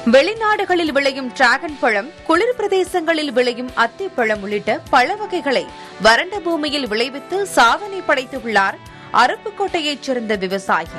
வெளிநாடுகளில் விளையும் டிராகன் பழம் குளிர் பிரதேசங்களில் விளையும் அத்திப்பழம் உள்ளிட்ட பழ வகைகளை வறண்ட பூமியில் விளைவித்து சாதனை படைத்துள்ளார் அருப்புக்கோட்டையைச் சேர்ந்த விவசாயி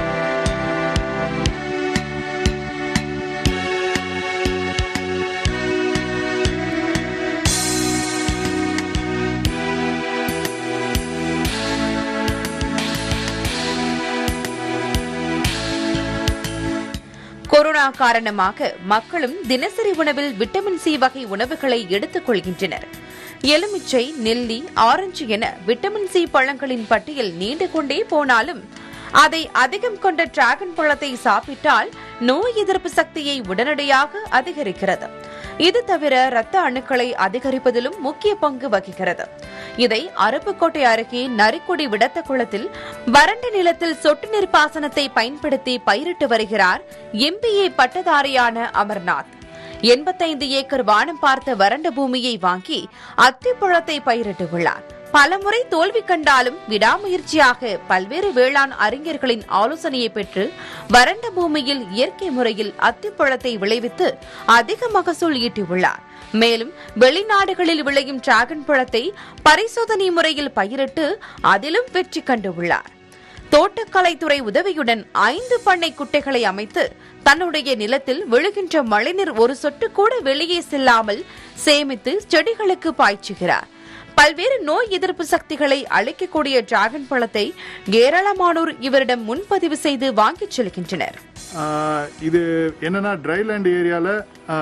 கொரோனா காரணமாக மக்களும் தினசரி உணவில் விட்டமின் சி வகை உணவுகளை எடுத்துக் கொள்கின்றனர் எலுமிச்சை நெல்லி ஆரஞ்சு என விட்டமின் சி பழங்களின் பட்டியல் நீண்டு கொண்டே போனாலும் அதை அதிகம் கொண்ட டிராகன் பழத்தை சாப்பிட்டால் நோய் எதிர்ப்பு சக்தியை உடனடியாக அதிகரிக்கிறது இது தவிர இரத்த அணுக்களை அதிகரிப்பதிலும் முக்கிய பங்கு வகிக்கிறது இதை அருப்புக்கோட்டை அருகே நரிக்குடி விடத்த குளத்தில் வறண்ட நிலத்தில் சொட்டு நீர் பாசனத்தை பயன்படுத்தி பயிரிட்டு வருகிறார் எம்பிஏ பட்டதாரியான அமர்நாத் எண்பத்தைந்து ஏக்கர் வானம் பார்த்த வறண்ட பூமியை வாங்கி அத்திப்பழத்தை பயிரிட்டுள்ளார் பலமுறை தோல்வி கண்டாலும் விடாமுயற்சியாக பல்வேறு வேளாண் அறிஞர்களின் ஆலோசனையை பெற்று வறண்ட பூமியில் இயற்கை முறையில் அத்திப்பழத்தை விளைவித்து அதிக மகசூல் ஈட்டியுள்ளார் மேலும் வெளிநாடுகளில் விளையும் டிராகன் பழத்தை பரிசோதனை முறையில் பயிரிட்டு அதிலும் வெற்றி கண்டுள்ளார் தோட்டக்கலைத்துறை உதவியுடன் ஐந்து பண்ணை குட்டைகளை அமைத்து தன்னுடைய நிலத்தில் விழுகின்ற மழைநீர் ஒரு சொட்டு கூட வெளியே செல்லாமல் சேமித்து செடிகளுக்கு பாய்ச்சுகிறார் பல்வேறு நோய் எதிர்ப்பு சக்திகளை அளிக்கக்கூடிய டிராகன் பழத்தை ஏராளமானோர் இவரிடம் முன்பதிவு செய்து வாங்கிச் செல்கின்றனர் ஆஹ் இது என்னன்னா ட்ரைலேண்ட் ஏரியாவில்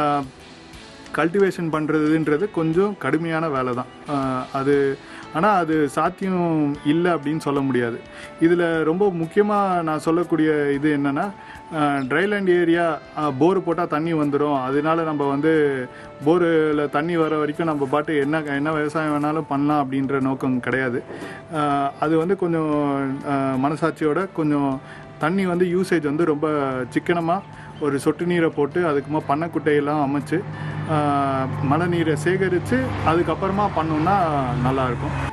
கல்டிவேஷன் பண்ணுறதுன்றது கொஞ்சம் கடுமையான வேலை தான் ஆஹ் அது ஆனால் அது சாத்தியம் இல்லை அப்படின்னு சொல்ல முடியாது இதில் ரொம்ப முக்கியமாக நான் சொல்லக்கூடிய இது என்னென்னா ட்ரைலேண்ட் ஏரியா போர் போட்டால் தண்ணி வந்துடும் அதனால நம்ம வந்து போரில் தண்ணி வர வரைக்கும் நம்ம பாட்டு என்ன என்ன விவசாயம் வேணாலும் பண்ணலாம் அப்படின்ற நோக்கம் கிடையாது ஆஹ் அது வந்து கொஞ்சம் ஆஹ் மனசாட்சியோட கொஞ்சம் தண்ணி வந்து யூசேஜ் வந்து ரொம்ப சிக்கனமாக ஒரு சொட்டு நீரை போட்டு அதுக்குமா பண்ணைக்குட்டையெல்லாம் அமைச்சு ஆஹ் மழை நீரை சேகரித்து அதுக்கப்புறமா பண்ணோம்னா நல்லாயிருக்கும்